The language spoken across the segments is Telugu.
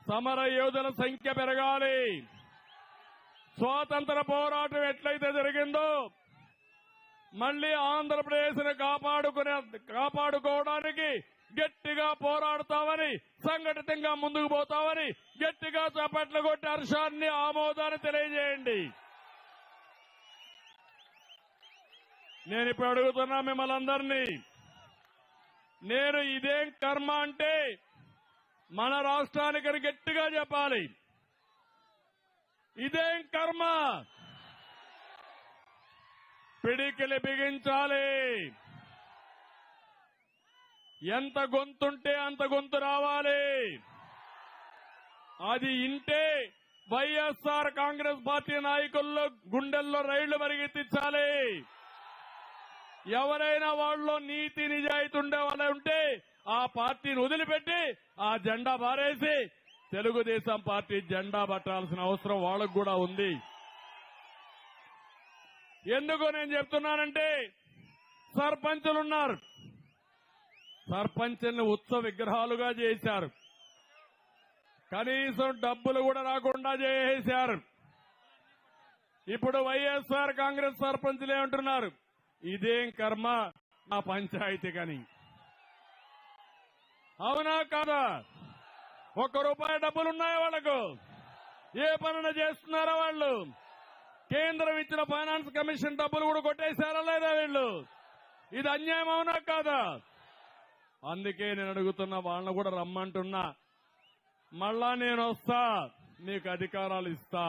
సమర యోధుల సంఖ్య పెరగాలి స్వాతంత్ర పోరాటం ఎట్లయితే జరిగిందో మళ్లీ ఆంధ్రప్రదేశ్ ను కాపాడుకునే కాపాడుకోవడానికి గట్టిగా పోరాడతామని సంఘటితంగా ముందుకు పోతామని గట్టిగా చప్పట్లు కొట్టి హర్షాన్ని ఆమోదాన్ని తెలియజేయండి నేను ఇప్పుడు అడుగుతున్నా మిమ్మల్ని అందరినీ నేను ఇదేం కర్మ అంటే మన రాష్ట్రానికి గట్టిగా చెప్పాలి ఇదేం కర్మ పిడికిలి బిగించాలి ఎంత గొంతుంటే అంత గొంతు రావాలి అది ఇంటే వైఎస్ఆర్ కాంగ్రెస్ పార్టీ నాయకుల్లో గుండెల్లో రైళ్లు పరిగెత్తించాలి ఎవరైనా వాళ్ళలో నీతి నిజాయితీ ఉండే వాళ్ళు ఉంటే ఆ పార్టీని వదిలిపెట్టి ఆ జెండా బారేసి తెలుగుదేశం పార్టీ జెండా పట్టాల్సిన అవసరం వాళ్ళకు కూడా ఉంది ఎందుకు నేను చెప్తున్నానంటే సర్పంచులు ఉన్నారు సర్పంచుల్ని ఉత్సవ విగ్రహాలుగా చేశారు కనీసం డబ్బులు కూడా రాకుండా చేసేశారు ఇప్పుడు వైఎస్ఆర్ కాంగ్రెస్ సర్పంచులు ఏమంటున్నారు ఇదేం కర్మ నా పంచాయతీ కని అవునా కాదా ఒక్క రూపాయి డబ్బులు ఉన్నాయా వాళ్లకు ఏ పనులు చేస్తున్నారా వాళ్ళు కేంద్రం ఇచ్చిన ఫైనాన్స్ కమిషన్ డబ్బులు కూడా కొట్టేశారా లేదా వీళ్ళు ఇది అన్యాయం అవునా కాదా అందుకే నేను అడుగుతున్నా వాళ్ళని కూడా రమ్మంటున్నా మళ్ళా నేను వస్తా నీకు అధికారాలు ఇస్తా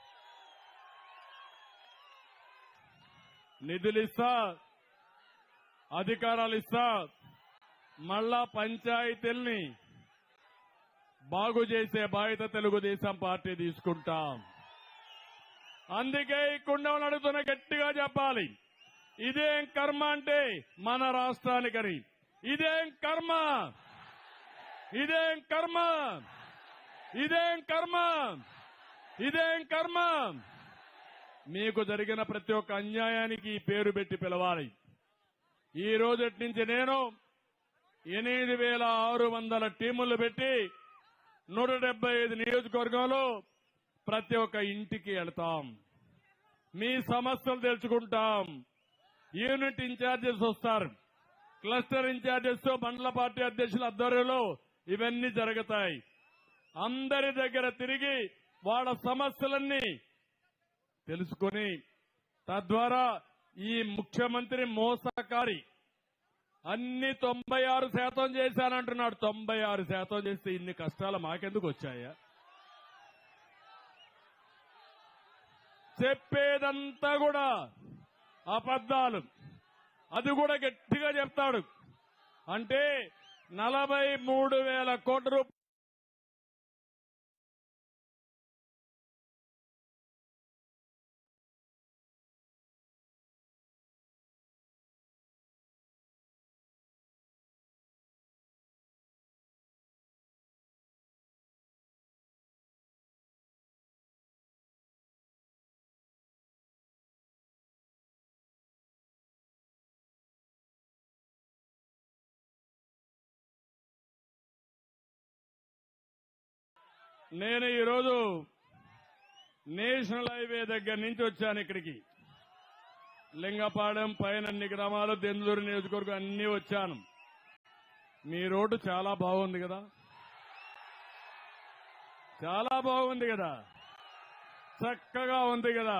నిధులు ఇస్తా అధికారాలు ఇస్తా మళ్ళా పంచాయతీల్ని బాగు చేసే బాధ్యత తెలుగుదేశం పార్టీ తీసుకుంటాం అందుకే ఈ కుండవని అడుగుతున్న గట్టిగా చెప్పాలి ఇదేం కర్మ అంటే మన రాష్ట్రానికని ఇదేం కర్మ ఇదేం కర్మ ఇదేం కర్మ ఇదేం కర్మ మీకు జరిగిన ప్రతి ఒక్క అన్యాయానికి ఈ పేరు పెట్టి పిలవాలి ఈ రోజటి నుంచి నేను ఎనిమిది వేల ఆరు వందల టీములు పెట్టి నూట డెబ్బై ఐదు నియోజకవర్గంలో ప్రతి ఒక్క ఇంటికి వెళ్తాం మీ సమస్యలు తెలుసుకుంటాం యూనిట్ ఇన్ఛార్జెస్ వస్తారు క్లస్టర్ ఇన్ఛార్జెస్ మండల పార్టీ అధ్యక్షుల ఆధ్వర్యంలో ఇవన్నీ జరుగుతాయి అందరి దగ్గర తిరిగి వాళ్ళ సమస్యలన్నీ తెలుసుకొని తద్వారా ఈ ముఖ్యమంత్రి మోసకారి అన్ని తొంభై ఆరు శాతం చేశానంటున్నాడు తొంభై ఆరు శాతం చేస్తే ఇన్ని కష్టాలు మాకెందుకు వచ్చాయా చెప్పేదంతా కూడా అబద్దాలు అది కూడా గట్టిగా చెప్తాడు అంటే నలభై మూడు వేల కోట్ల రూపాయలు నేను ఈరోజు నేషనల్ హైవే దగ్గర నుంచి వచ్చాను ఇక్కడికి లింగపాడెం పైన అన్ని గ్రామాలు దెందులూరు నియోజకవర్గం అన్ని వచ్చాను మీ రోడ్డు చాలా బాగుంది కదా చాలా బాగుంది కదా చక్కగా ఉంది కదా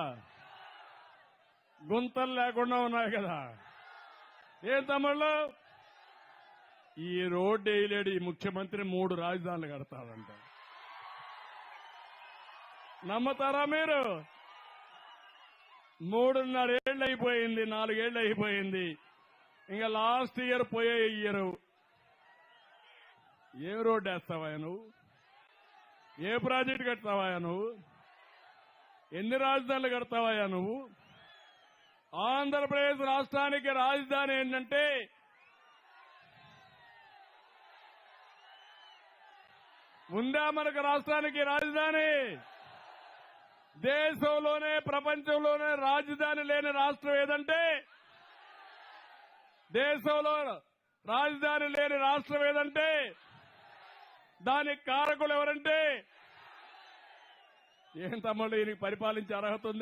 గుంతలు లేకుండా ఉన్నాయి కదా ఏం తమ్ముళ్ళు ఈ రోడ్డు వేయలేడు ఈ ముఖ్యమంత్రి మూడు రాజధానులు కడతాడంట నమ్మతారా మీరు మూడున్నరేళ్ళు అయిపోయింది నాలుగేళ్లు అయిపోయింది ఇంకా లాస్ట్ ఇయర్ పోయే ఇయర్ ఏ రోడ్డు వేస్తావా నువ్వు ఏ ప్రాజెక్ట్ కడతావా నువ్వు ఎన్ని రాజధానులు కడతావా నువ్వు ఆంధ్రప్రదేశ్ రాష్ట్రానికి రాజధాని ఏంటంటే ఉందా మనకు రాష్ట్రానికి రాజధాని దేశంలోనే ప్రపంచంలోనే రాజధాని లేని రాష్ట్రం ఏదంటే దేశంలో రాజధాని లేని రాష్ట్రం ఏదంటే దానికి కారకులు ఎవరంటే ఏం తమ్ముళ్ళు ఈయనకి పరిపాలించే అర్హత ఉందా